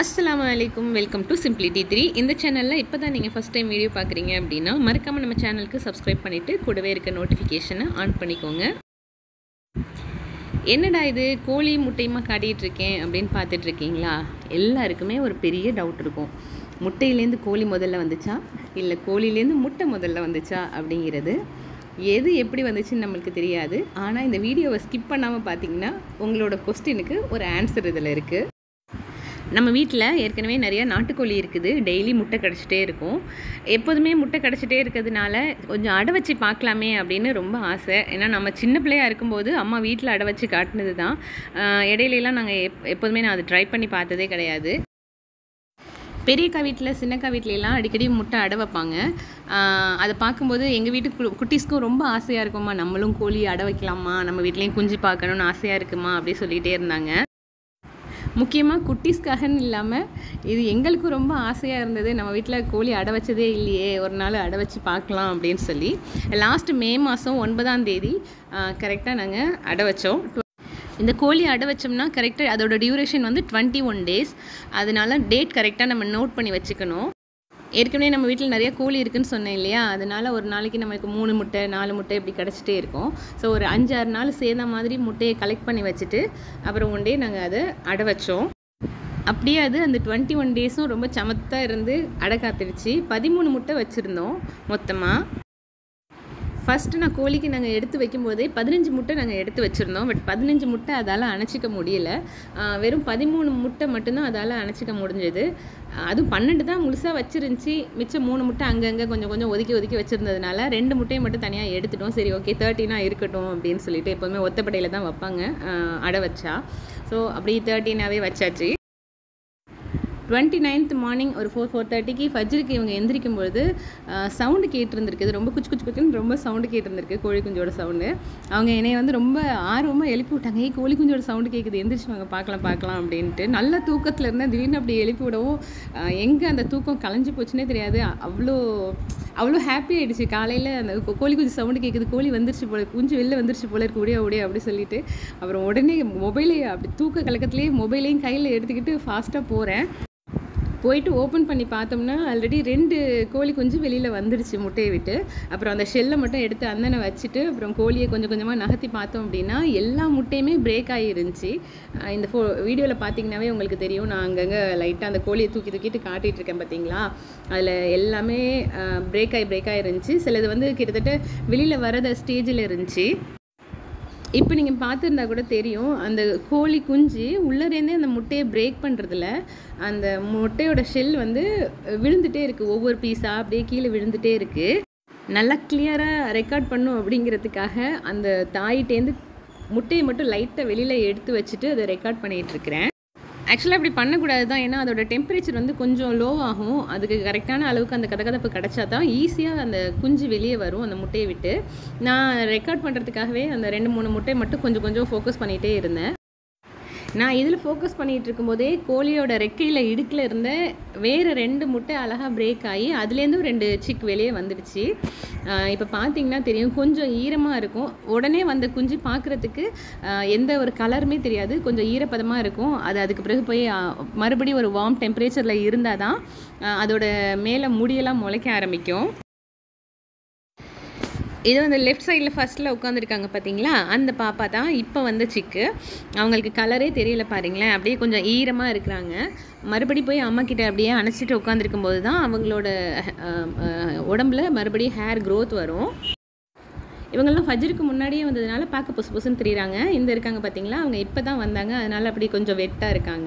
அஸ்ஸலாமு அலைக்கும் welcome to சிம்பிளிட்டி three இந்த சேனலில் இப்போ தான் நீங்கள் ஃபஸ்ட் டைம் வீடியோ பார்க்குறீங்க அப்படின்னா மறக்காமல் நம்ம சேனலுக்கு சப்ஸ்கிரைப் பண்ணிவிட்டு கூடவே இருக்க நோட்டிஃபிகேஷனை ஆன் பண்ணிக்கோங்க என்னடா இது கோழி முட்டையுமா காட்டிகிட்டு இருக்கேன் அப்படின்னு பார்த்துட்டு இருக்கீங்களா எல்லாருக்குமே ஒரு பெரிய டவுட் இருக்கும் முட்டையிலேருந்து கோழி முதல்ல வந்துச்சா இல்லை கோழிலேருந்து முட்டை முதல்ல வந்துச்சா அப்படிங்கிறது எது எப்படி வந்துச்சுன்னு நம்மளுக்கு தெரியாது ஆனால் இந்த வீடியோவை ஸ்கிப் பண்ணாமல் பார்த்தீங்கன்னா உங்களோட கொஸ்டினுக்கு ஒரு ஆன்சர் இதில் இருக்குது நம்ம வீட்டில் ஏற்கனவே நிறைய நாட்டுக்கோழி இருக்குது டெய்லி முட்டை கிடச்சிட்டே இருக்கும் எப்போதுமே முட்டை கிடச்சிட்டே இருக்கிறதுனால கொஞ்சம் அடை வச்சு பார்க்கலாமே அப்படின்னு ரொம்ப ஆசை ஏன்னா நம்ம சின்ன பிள்ளையா இருக்கும்போது அம்மா வீட்டில் அடை வச்சு காட்டினது தான் ஆஹ் இடையிலலாம் நாங்கள் எப் எப்போதுமே நான் அதை ட்ரை பண்ணி பார்த்ததே கிடையாது பெரியக்கா வீட்டில் சின்னக்கா வீட்லலாம் அடிக்கடி முட்டை அடை வைப்பாங்க ஆஹ் அதை பார்க்கும்போது எங்கள் வீட்டு கு- குட்டீஸ்க்கும் ரொம்ப ஆசையாக இருக்குமா நம்மளும் கோழி அடை வைக்கலாமா நம்ம வீட்லேயும் குஞ்சு பார்க்கணுன்னு ஆசையாக இருக்குமா அப்படி சொல்லிகிட்டே இருந்தாங்க முக்கியமாக குட்டீஸ்க்காகன்னு இல்லாமல் இது எங்களுக்கும் ரொம்ப ஆசையாக இருந்தது நம்ம வீட்டில் கோழி அடை வச்சதே இல்லையே ஒரு நாள் அடை வச்சு பார்க்கலாம் அப்படின்னு சொல்லி லாஸ்ட் மே மாதம் ஒன்பதாம் தேதி கரெக்டாக நாங்கள் அடை வச்சோம் இந்த கோழி அடை வச்சோம்னா கரெக்டாக அதோட டியூரேஷன் வந்து டுவெண்ட்டி ஒன் டேஸ் அதனால டேட் கரெக்டாக நம்ம நோட் பண்ணி வச்சுக்கணும் ஏற்கனவே நம்ம வீட்டில் நிறைய கோழி இருக்குன்னு சொன்னேன் இல்லையா அதனால ஒரு நாளைக்கு நமக்கு மூணு முட்டை நாலு முட்டை இப்படி கிடச்சிட்டே இருக்கும் ஸோ ஒரு அஞ்சாறு நாள் சேர்ந்த மாதிரி முட்டையை கலெக்ட் பண்ணி வச்சுட்டு அப்புறம் ஒன் டே நாங்கள் அதை அடை வச்சோம் அப்படியே அது அந்த டுவெண்ட்டி ஒன் டேஸும் ரொம்ப சமத்தாக இருந்து அடை காத்துடுச்சு பதிமூணு முட்டை வச்சுருந்தோம் மொத்தமாக ஃபஸ்ட்டு நான் கோழிக்கு நாங்கள் எடுத்து வைக்கும்போதே பதினஞ்சு முட்டை நாங்கள் எடுத்து வச்சுருந்தோம் பட் பதினஞ்சு முட்டை அதால் அணைச்சிக்க முடியல ஆஹ் வெறும் பதிமூணு முட்டை மட்டும்தான் அதால் அணைச்சிக்க முடிஞ்சது அதுவும் பன்னெண்டு தான் முழுசாக வச்சிருந்துச்சி மிச்சம் மூணு முட்டை அங்கங்கே கொஞ்சம் கொஞ்சம் ஒதுக்கி ஒதுக்கி வச்சுருந்ததுனால ரெண்டு முட்டையை மட்டும் தனியாக எடுத்துட்டோம் சரி ஓகே தேர்ட்டினா இருக்கட்டும் அப்படின்னு சொல்லிட்டு எப்போதுமே ஒத்தப்படையில் தான் வைப்பாங்க ஆஹ் அடை வச்சா ஸோ அப்படி தேர்ட்டினாவே வச்சாச்சு டுவெண்ட்டி நைன்த் மார்னிங் ஒரு ஃபோர் ஃபோர் தேர்ட்டிக்கு ஃபஜ்ருக்கு இவங்க எந்திரிக்கும் பொழுது சவுண்டு கேட்டிருந்திருக்கு இது ரொம்ப குச்சு குச்சு குச்சுன்னு ரொம்ப சவுண்டு கேட்டிருந்திருக்கு கோழி குஞ்சோட சவுண்டு அவங்க என்னைய வந்து ரொம்ப ஆர்வமாக எழுப்பி விட்டாங்க ஏய் கோழி குஞ்சோட சவுண்டு கேட்குது எந்திரிச்சு வாங்க பார்க்கலாம் பார்க்கலாம் அப்படின்ட்டு நல்ல தூக்கத்தில் இருந்தேன் திடீர்னு அப்படி எழுப்பி விடவும் எங்கே அந்த தூக்கம் கலைஞ்சு போச்சுன்னே தெரியாது அவ்வளோ அவ்வளோ ஹாப்பி ஆயிடுச்சு காலையில் அந்த கோ- கோழி குஞ்சு சவுண்டு கேட்குது கோழி வந்துருச்சு போல குஞ்சு வெளில வந்துருச்சு போல இருக்கு ஓடியா ஓடியா அப்படி சொல்லிட்டு அப்புறம் உடனே மொபைலே அப்படி தூக்க கலக்கத்துலேயே மொபைலையும் கையில் எடுத்துக்கிட்டு ஃபாஸ்ட்டாக போகிறேன் போயிட்டு ஓப்பன் பண்ணி பார்த்தோம்னா ஆல்ரெடி ரெண்டு கோழி குஞ்சு வெளியில் வந்துடுச்சு முட்டையை விட்டு அப்புறம் அந்த ஷெல்லை மட்டும் எடுத்து அந்தனை வச்சுட்டு அப்புறம் கோழியை கொஞ்சம் கொஞ்சமாக நகர்த்தி பார்த்தோம் அப்படின்னா எல்லா முட்டையுமே பிரேக் ஆகிருந்துச்சு அஹ் இந்த ஃபோ வீடியோவில் பார்த்தீங்கன்னாவே உங்களுக்கு தெரியும் நான் அங்கங்கே லைட்டாக அந்த கோழியை தூக்கி தூக்கிட்டு காட்டிகிட்டு இருக்கேன் பார்த்தீங்களா அதில் எல்லாமே பிரேக் ஆகி பிரேக் ஆகிருந்துச்சு சிலது வந்து கிட்டத்தட்ட வெளியில் வரத ஸ்டேஜில் இருந்துச்சு இப்போ நீங்கள் பார்த்துருந்தா கூட தெரியும் அந்த கோழி குஞ்சு உள்ளேருந்தே அந்த முட்டையை பிரேக் பண்ணுறதுல அந்த முட்டையோட ஷெல் வந்து விழுந்துட்டே இருக்குது ஒவ்வொரு பீஸாக அப்படியே கீழே விழுந்துட்டே இருக்குது நல்லா கிளியராக ரெக்கார்ட் பண்ணும் அப்படிங்கிறதுக்காக அந்த தாயிட்டேந்து முட்டையை மட்டும் லைட்டாக வெளியில் எடுத்து வச்சுட்டு அதை ரெக்கார்ட் பண்ணிகிட்டு இருக்கிறேன் ஆக்சுவலாக அப்படி பண்ணக்கூடாது தான் ஏன்னா அதோட டெம்பரேச்சர் வந்து கொஞ்சம் லோ ஆகும் அதுக்கு கரெக்டான அளவுக்கு அந்த கதகதப்பு கிடச்சா தான் ஈஸியாக அந்த குஞ்சு வெளியே வரும் அந்த முட்டையை விட்டு நான் ரெக்கார்ட் பண்ணுறதுக்காகவே அந்த ரெண்டு மூணு முட்டையை மட்டும் கொஞ்சம் கொஞ்சம் ஃபோக்கஸ் பண்ணிகிட்டே இருந்தேன் நான் இதில் ஃபோக்கஸ் பண்ணிகிட்டு இருக்கும்போதே கோழியோட ரெக்கையில் இடுக்கில் இருந்த வேறு ரெண்டு முட்டை அழகாக பிரேக் ஆகி அதுலேருந்தும் ரெண்டு சிக் வெளியே வந்துடுச்சு இப்போ பார்த்தீங்கன்னா தெரியும் கொஞ்சம் ஈரமாக இருக்கும் உடனே வந்த குஞ்சு பார்க்குறதுக்கு எந்த ஒரு கலருமே தெரியாது கொஞ்சம் ஈரப்பதமாக இருக்கும் அது அதுக்கு பிறகு போய் ஆஹ், மறுபடியும் ஒரு வார்ம் டெம்பரேச்சரில் இருந்தால் தான் ஆஹ், அதோட மேலே முடியெல்லாம் முளைக்க ஆரம்பிக்கும் இது வந்து லெஃப்ட் சைடில் ஃபஸ்ட்டில் உட்காந்துருக்காங்க பார்த்தீங்களா அந்த பாப்பா தான் இப்போ வந்த சிக்கு அவங்களுக்கு கலரே தெரியல பாருங்களேன் அப்படியே கொஞ்சம் ஈரமாக இருக்கிறாங்க மறுபடி போய் அம்மா கிட்ட அப்படியே அணைச்சிட்டு உட்காந்துருக்கும் போது தான் அவங்களோட அஹ், அஹ், உடம்புல மறுபடியும் ஹேர் growth வரும் இவங்கெல்லாம் ஃபஜ்ருக்கு முன்னாடியே வந்ததுனால பார்க்க புசு புசுன்னு தெரியுறாங்க இந்த இருக்காங்க பார்த்தீங்களா அவங்க இப்போ தான் வந்தாங்க அதனால அப்படி கொஞ்சம் வெட்டாக இருக்காங்க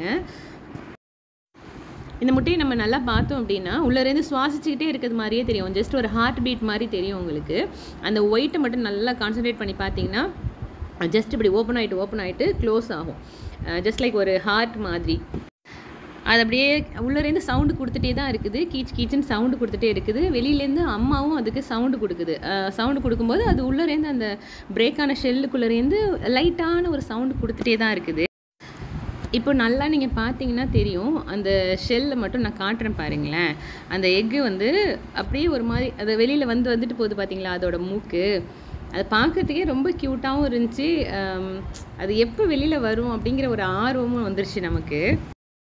இந்த முட்டையை நம்ம நல்லா பார்த்தோம் அப்படின்னா உள்ளேருந்து சுவாசிச்சுக்கிட்டே இருக்கிறது மாதிரியே தெரியும் ஜஸ்ட் ஒரு ஹார்ட் பீட் மாதிரி தெரியும் உங்களுக்கு அந்த ஒயிட்டை மட்டும் நல்லா கான்சென்ட்ரேட் பண்ணி பார்த்தீங்கன்னா ஜஸ்ட் இப்படி ஓப்பன் ஆகிட்டு ஓப்பன் ஆகிட்டு க்ளோஸ் ஆகும் ஜஸ்ட் லைக் ஒரு ஹார்ட் மாதிரி அது அப்படியே உள்ளேருந்து சவுண்டு கொடுத்துட்டே தான் இருக்குது கீச் கீச்சுன்னு சவுண்டு கொடுத்துட்டே இருக்குது வெளியிலேருந்து அம்மாவும் அதுக்கு சவுண்டு கொடுக்குது சவுண்டு கொடுக்கும்போது அது உள்ளேருந்து அந்த பிரேக்கான ஷெல்லுக்குள்ளேருந்து லைட்டான ஒரு சவுண்டு கொடுத்துட்டே தான் இருக்குது இப்போ நல்லா நீங்கள் பார்த்தீங்கன்னா தெரியும் அந்த ஷெல்லை மட்டும் நான் காட்டுறேன் பாருங்களேன் அந்த எக்கு வந்து அப்படியே ஒரு மாதிரி அது வெளியில் வந்து வந்துட்டு போகுது பார்த்தீங்களா அதோட மூக்கு அது பார்க்கறதுக்கே ரொம்ப க்யூட்டாகவும் இருந்துச்சு ஆம், அது எப்போ வெளியில் வரும் அப்படிங்கிற ஒரு ஆர்வமும் வந்துருச்சு நமக்கு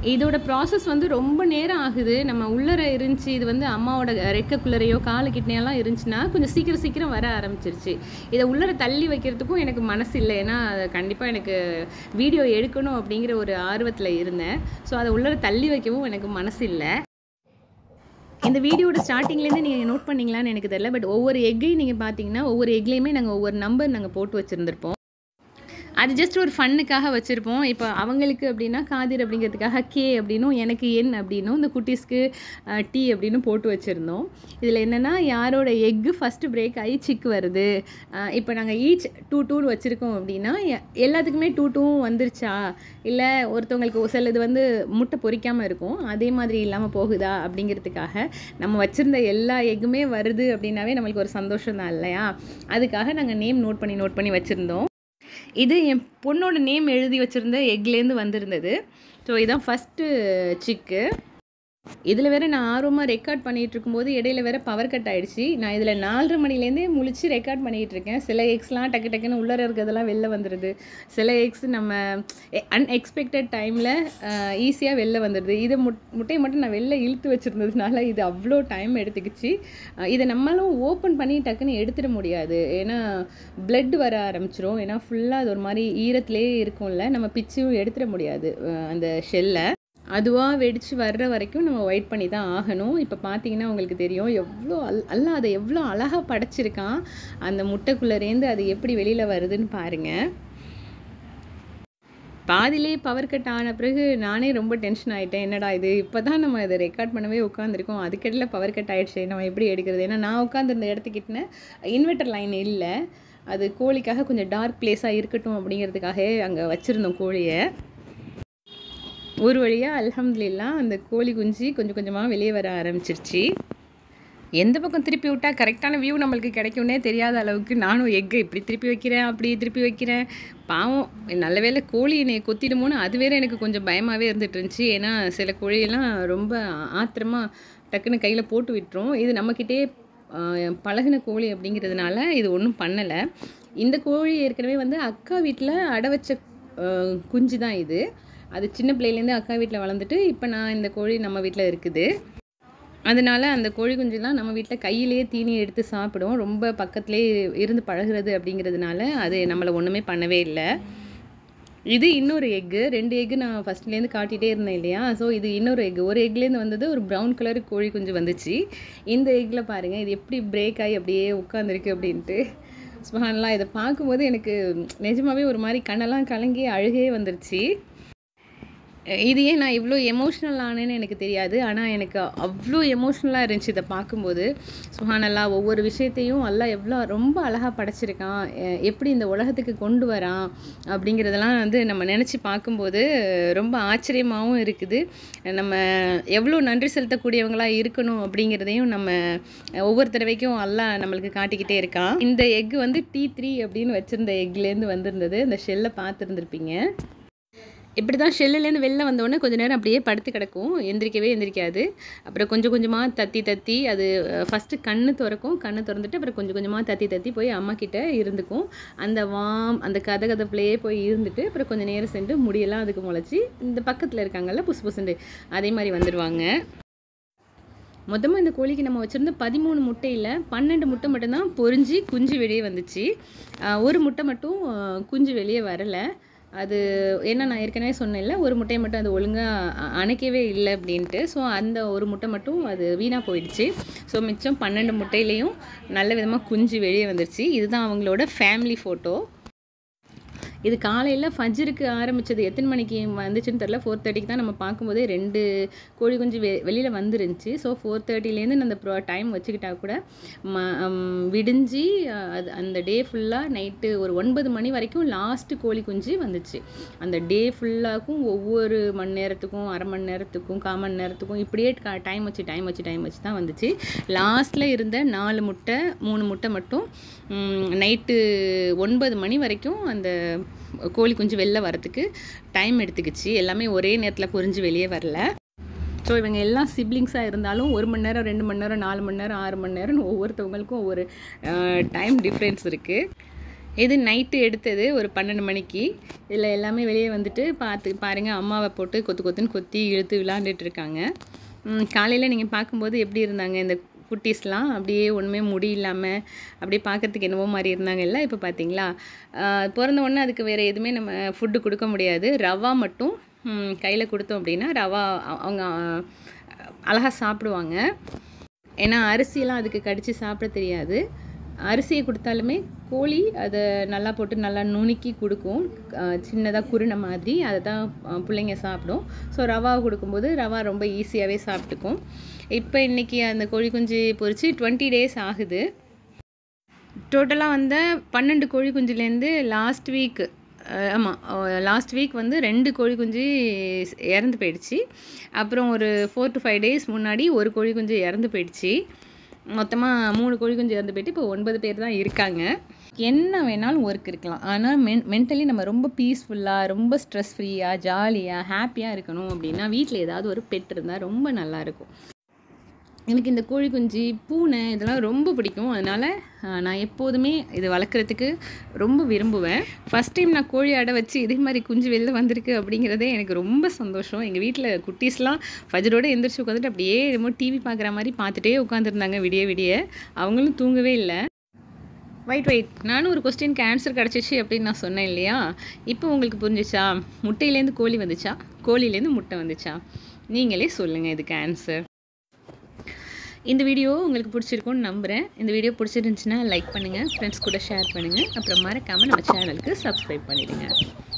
இதோட ப்ராசஸ் வந்து ரொம்ப நேரம் ஆகுது நம்ம உள்ளர இருந்துச்சு இது வந்து அம்மாவோட ரெக்கைக்குள்ளரையோ காலு கிட்டனையெல்லாம் இருந்துச்சுன்னா கொஞ்சம் சீக்கிரம் சீக்கிரம் வர ஆரம்பிச்சிருச்சு இதை உள்ளர தள்ளி வைக்கிறதுக்கும் எனக்கு மனசு இல்லை ஏன்னா அது கண்டிப்பாக எனக்கு வீடியோ எடுக்கணும் அப்படிங்கிற ஒரு ஆர்வத்தில் இருந்தேன் ஸோ அதை உள்ளர தள்ளி வைக்கவும் எனக்கு மனசு இல்லை இந்த வீடியோட ஸ்டார்டிங்லேருந்து நீங்கள் நோட் பண்ணீங்களான்னு எனக்கு தெரியல பட் ஒவ்வொரு எக்கையும் நீங்கள் பார்த்தீங்கன்னா ஒவ்வொரு எக்லேயுமே நாங்கள் ஒவ்வொரு நம்பர் நாங்கள் போட்டு வச்சுருந்துருப்போம் அது ஜஸ்ட் ஒரு ஃபன்னுக்காக வச்சுருப்போம் இப்போ அவங்களுக்கு அப்படின்னா காதிர் அப்படிங்கிறதுக்காக கே அப்படின்னும் எனக்கு என் அப்படின்னும் இந்த குட்டீஸ்க்கு டி அப்படின்னு போட்டு வச்சுருந்தோம் இதில் என்னென்னா யாரோட எக்கு ஃபஸ்ட்டு பிரேக் ஆகி சிக்கு வருது இப்போ நாங்கள் ஈச் டூ டூன்னு வச்சுருக்கோம் அப்படின்னா எ- எல்லாத்துக்குமே டூ டூவும் வந்துருச்சா இல்லை ஒருத்தவங்களுக்கு சிலது வந்து முட்டை பொரிக்காமல் இருக்கும் அதே மாதிரி இல்லாமல் போகுதா அப்படிங்கிறதுக்காக நம்ம வச்சுருந்த எல்லா எக்குமே வருது அப்படின்னாவே நம்மளுக்கு ஒரு சந்தோஷம் தான் இல்லையா அதுக்காக நாங்கள் நேம் நோட் பண்ணி நோட் பண்ணி வச்சுருந்தோம் இது என் பொண்ணோட நேம் எழுதி வச்சுருந்த எக்லேருந்து வந்திருந்தது ஸோ இதான் ஃபஸ்ட்டு சிக்கு இதில் வேற நான் ஆர்வமாக ரெக்கார்ட் பண்ணிகிட்டு இருக்கும்போது இடையில வேற பவர் கட் ஆயிடுச்சு நான் இதில் நாலரை மணிலேருந்தே முழிச்சு ரெக்கார்ட் பண்ணிகிட்டு இருக்கேன் சில எக்ஸ்லாம் டக்கு டக்குன்னு உள்ளர இருக்கிறதெல்லாம் வெளில வந்துடுது சில எக்ஸ் நம்ம அன்எக்ஸ்பெக்டட் டைமில் ஈஸியாக வெளில வந்துடுது இதை முட் முட்டையை மட்டும் நான் வெளில இழுத்து வச்சுருந்ததுனால இது அவ்வளோ டைம் எடுத்துக்கிச்சு அஹ் இதை நம்மளும் ஓப்பன் பண்ணி டக்குன்னு எடுத்துட முடியாது ஏன்னா blood வர ஆரம்பிச்சிரும் ஏன்னா ஃபுல்லாக அது ஒரு மாதிரி ஈரத்திலே இருக்கும்ல நம்ம பிச்சும் எடுத்துட முடியாது அஹ் அந்த ஷெல்லை அதுவாக வெடித்து வர்ற வரைக்கும் நம்ம வெயிட் பண்ணி தான் ஆகணும் இப்போ பார்த்தீங்கன்னா உங்களுக்கு தெரியும் எவ்வளோ அல் அல்ல அதை எவ்வளோ அழகாக படைச்சிருக்கான் அந்த முட்டைக்குள்ளேருந்து அது எப்படி வெளியில் வருதுன்னு பாருங்கள் பாதிலே பவர் கட் ஆன பிறகு நானே ரொம்ப டென்ஷன் ஆகிட்டேன் என்னடா இது இப்போ தான் நம்ம இதை ரெக்கார்ட் பண்ணவே உட்காந்துருக்கோம் அதுக்கிடையில் பவர் கட் ஆயிடுச்சு நம்ம எப்படி எடுக்கிறது ஏன்னா நான் உட்காந்துருந்த இடத்துக்கிட்ட இன்வெர்டர் லைன் இல்லை அது கோழிக்காக கொஞ்சம் டார்க் பிளேஸாக இருக்கட்டும் அப்படிங்கிறதுக்காக அங்கே வச்சுருந்தோம் கோழியை ஒரு வழியாக அல்ஹம்துலில்லா அந்த கோழி குஞ்சு கொஞ்சம் கொஞ்சமாக வெளியே வர ஆரம்பிச்சிருச்சு எந்த பக்கம் திருப்பி விட்டால் கரெக்டான வியூ நம்மளுக்கு கிடைக்கும்னே தெரியாத அளவுக்கு நானும் எக்கை இப்படி திருப்பி வைக்கிறேன் அப்படி திருப்பி வைக்கிறேன் பாவம் நல்ல வேளை கோழி என்னை கொத்திடுமோன்னு அது வேற எனக்கு கொஞ்சம் பயமாகவே இருந்துட்டு இருந்துச்சு ஏன்னா சில கோழியெல்லாம் ரொம்ப ஆத்திரமாக டக்குன்னு கையில் போட்டு விட்டுரும் இது நம்மக்கிட்டே ஆஹ், பழகுன கோழி அப்படிங்கிறதுனால இது ஒன்றும் பண்ணலை இந்த கோழி ஏற்கனவே வந்து அக்கா வீட்டில் அடை வச்ச ஆஹ், குஞ்சு தான் இது அது சின்ன பிள்ளையிலேருந்து அக்கா வீட்டில் வளர்ந்துட்டு இப்போ நான் இந்த கோழி நம்ம வீட்டில் இருக்குது அதனால அந்த கோழி குஞ்சுலாம் நம்ம வீட்டில் கையிலேயே தீனி எடுத்து சாப்பிடும் ரொம்ப பக்கத்துலேயே இருந்து பழகுறது அப்படிங்கிறதுனால அது நம்மளை ஒன்றுமே பண்ணவே இல்லை இது இன்னொரு எக்கு ரெண்டு எக்கு நான் ஃபஸ்ட்லேருந்து காட்டிகிட்டே இருந்தேன் இல்லையா ஸோ இது இன்னொரு எக்கு ஒரு எக்லேருந்து வந்தது ஒரு ப்ரௌன் கலர் கோழி குஞ்சு வந்துச்சு இந்த எக்கில் பாருங்கள் இது எப்படி பிரேக் ஆகி அப்படியே உட்காந்துருக்கு அப்படின்ட்டு சுபஹானல்லாஹ் இதை பார்க்கும்போது எனக்கு நிஜமாவே ஒரு மாதிரி கண்ணெல்லாம் கலங்கி அழுகே வந்துருச்சு இது ஏன் நான் இவ்வளோ எமோஷ்னல் ஆனேன்னு எனக்கு தெரியாது ஆனால் எனக்கு அவ்வளோ எமோஷ்னலாக இருந்துச்சு இதை பார்க்கும்போது சுஹானல்லா ஒவ்வொரு விஷயத்தையும் அல்லாஹ் எவ்வளோ ரொம்ப அழகாக படைச்சிருக்கான் எ- எப்படி இந்த உலகத்துக்கு கொண்டு வரான் அப்படிங்கிறதெல்லாம் வந்து நம்ம நினச்சி பார்க்கும்போது ரொம்ப ஆச்சரியமாகவும் இருக்குது நம்ம எவ்வளோ நன்றி செலுத்தக்கூடியவங்களா இருக்கணும் அப்படிங்கிறதையும் நம்ம ஒவ்வொரு தடவைக்கும் அல்லாஹ் நம்மளுக்கு காட்டிக்கிட்டே இருக்கான் இந்த எக் வந்து டி த்ரீ அப்படின்னு வச்சுருந்த எக்லேருந்து வந்திருந்தது இந்த ஷெல்லை பார்த்துருந்துருப்பீங்க இப்படி தான் ஷெல்லுலேருந்து வெளில வந்தோடனே கொஞ்ச நேரம் அப்படியே படுத்து கிடக்கும் எந்திரிக்கவே எந்திரிக்காது அப்புறம் கொஞ்சம் கொஞ்சமாக தத்தி தத்தி அது ஃபஸ்ட்டு கண்ணு திறக்கும் கண்ணு திறந்துட்டு அப்புறம் கொஞ்சம் கொஞ்சமாக தத்தி தத்தி போய் அம்மா கிட்ட இருந்துக்கும் அந்த வாம் அந்த கதை கதப்புலையே போய் இருந்துட்டு அப்புறம் கொஞ்சம் நேரம் சென்று முடியெல்லாம் அதுக்கு முளைச்சி இந்த பக்கத்தில் இருக்காங்கல்ல புசு புசுண்டு அதே மாதிரி வந்துடுவாங்க மொத்தமாக இந்த கோழிக்கு நம்ம வச்சுருந்த பதிமூணு முட்டையில் பன்னெண்டு முட்டை மட்டும்தான் பொரிஞ்சு குஞ்சு வெளியே வந்துச்சு ஆஹ் ஒரு முட்டை மட்டும் ஆஹ் குஞ்சு வெளியே வரலை அது ஏன்னா நான் ஏற்கனவே சொன்னேன்ல ஒரு முட்டையை மட்டும் அது ஒழுங்காக அணைக்கவே இல்லை அப்படின்ட்டு ஸோ அந்த ஒரு முட்டை மட்டும் அது வீணாக போயிடுச்சு ஸோ மிச்சம் பன்னெண்டு முட்டையிலையும் நல்ல விதமாக குஞ்சு வெளியே வந்துருச்சு இதுதான் அவங்களோட ஃபேமிலி ஃபோட்டோ இது காலையில் ஃபஜ்ருக்கு ஆரம்பிச்சது எத்தனை மணிக்கு வந்துச்சுன்னு தெரில ஃபோர் தேர்ட்டிக்கு தான் நம்ம பார்க்கும்போதே ரெண்டு கோழி குஞ்சு வெ வெளியில் வந்துருந்துச்சு ஸோ ஃபோர் தேர்ட்டிலேருந்து அந்த ப்ரோ டைம் வச்சுக்கிட்டா கூட ம ம், விடிஞ்சு அஹ், அது அந்த டே ஃபுல்லாக நைட்டு ஒரு ஒன்பது மணி வரைக்கும் லாஸ்ட்டு கோழி குஞ்சு வந்துச்சு அந்த டே ஃபுல்லாக்கும் ஒவ்வொரு மணி நேரத்துக்கும் அரை மணி நேரத்துக்கும் கால் மணி நேரத்துக்கும் இப்படியே டைம் வச்சு டைம் வச்சு டைம் வச்சு தான் வந்துச்சு லாஸ்ட்டில் இருந்த நாலு முட்டை மூணு முட்டை மட்டும் நைட்டு ஒன்பது மணி வரைக்கும் அந்த கோழி குஞ்சு வெளில வரத்துக்கு டைம் எடுத்துக்கிச்சு எல்லாமே ஒரே நேரத்தில் பொரிஞ்சு வெளியே வரல ஸோ இவங்க எல்லாம் சிப்ளிங்ஸாக இருந்தாலும் ஒரு மணி நேரம் ரெண்டு மணி நேரம் நாலு மணி நேரம் ஆறு மணி நேரம்னு ஒவ்வொருத்தவங்களுக்கும் ஒவ்வொரு டைம் டிஃப்ரென்ஸ் இருக்குது இது நைட்டு எடுத்தது ஒரு பன்னெண்டு மணிக்கு இதில் எல்லாமே வெளியே வந்துட்டு பார்த்து பாருங்கள் அம்மாவை போட்டு கொத்து கொத்துன்னு கொத்தி இழுத்து விளாண்டுட்டு இருக்காங்க காலையில் நீங்கள் பார்க்கும்போது எப்படி இருந்தாங்க இந்த குட்டீஸ்லாம் அப்படியே ஒன்றுமே முடி இல்லாமல் அப்படியே பார்க்கறதுக்கு என்னவோ மாதிரி இருந்தாங்கல்ல இப்போ பார்த்தீங்களா ஆஹ் பிறந்த உடனே அதுக்கு வேறு எதுவுமே நம்ம ஃபுட்டு கொடுக்க முடியாது ரவா மட்டும் கையில் கொடுத்தோம் அப்படின்னா ரவா அ- அவங்க அழகாக சாப்பிடுவாங்க ஏன்னா அரிசியெல்லாம் அதுக்கு கடித்து சாப்பிட தெரியாது அரிசியை கொடுத்தாலுமே கோழி அதை நல்லா போட்டு நல்லா நுணுக்கி கொடுக்கும் சின்னதாக குருணை மாதிரி அதை தான் அஹ், பிள்ளைங்க சாப்பிடும் ஸோ ரவா கொடுக்கும்போது ரவா ரொம்ப ஈஸியாகவே சாப்பிட்டுக்கும் இப்போ இன்றைக்கி அந்த கோழி குஞ்சு பொரித்து டுவெண்ட்டி டேஸ் ஆகுது டோட்டலாக வந்த பன்னெண்டு கோழி குஞ்சுலேருந்து லாஸ்ட் வீக் ஆமாம் லாஸ்ட் வீக் வந்து ரெண்டு கோழி குஞ்சு இறந்து போயிடுச்சு அப்புறம் ஒரு ஃபோர் டு ஃபைவ் டேஸ் முன்னாடி ஒரு கோழி குஞ்சு இறந்து போயிடுச்சு மொத்தமாக மூணு கோழி குஞ்சு இறந்து போயிட்டு இப்போ ஒன்பது பேர் தான் இருக்காங்க என்ன வேணாலும் ஒர்க் இருக்கலாம் ஆனால் மென் மென்டலி நம்ம ரொம்ப பீஸ்ஃபுல்லாக ரொம்ப ஸ்ட்ரெஸ் ஃப்ரீயாக ஜாலியாக ஹாப்பியாக இருக்கணும் அப்படின்னா வீட்டில் ஏதாவது ஒரு பெட் இருந்தால் ரொம்ப நல்லாயிருக்கும் எனக்கு இந்த கோழி குஞ்சு பூனை இதெல்லாம் ரொம்ப பிடிக்கும் அதனால் நான் எப்போதுமே இது வளர்க்குறதுக்கு ரொம்ப விரும்புவேன் ஃபஸ்ட் டைம் நான் கோழி அடை வச்சு இதே மாதிரி குஞ்சு வெளில வந்திருக்கு அப்படிங்கிறதே எனக்கு ரொம்ப சந்தோஷம் எங்கள் வீட்டில் குட்டீஸ்லாம் ஃபஜரோட எந்திரிச்சு உட்காந்துட்டு அப்படியே என்னமோ டிவி பார்க்குற மாதிரி பார்த்துட்டே உட்காந்துருந்தாங்க விடிய விடிய அவங்களும் தூங்கவே இல்லை வெயிட் வெயிட் நானும் ஒரு கொஸ்டினுக்கு ஆன்சர் கிடச்சிச்சு அப்படின்னு நான் சொன்னேன் இல்லையா இப்போ உங்களுக்கு புரிஞ்சிச்சா முட்டையிலேருந்து கோழி வந்துச்சா கோழிலேருந்து முட்டை வந்துச்சா நீங்களே சொல்லுங்கள் இதுக்கு ஆன்சர் இந்த வீடியோ உங்களுக்கு பிடிச்சிருக்கும்னு நம்புகிறேன் இந்த வீடியோ பிடிச்சிருந்துச்சுன்னா லைக் பண்ணுங்கள் ஃப்ரெண்ட்ஸ் கூட ஷேர் பண்ணுங்கள் அப்புறம் மறக்காமல் நம்ம சேனலுக்கு சப்ஸ்கிரைப் பண்ணிடுங்க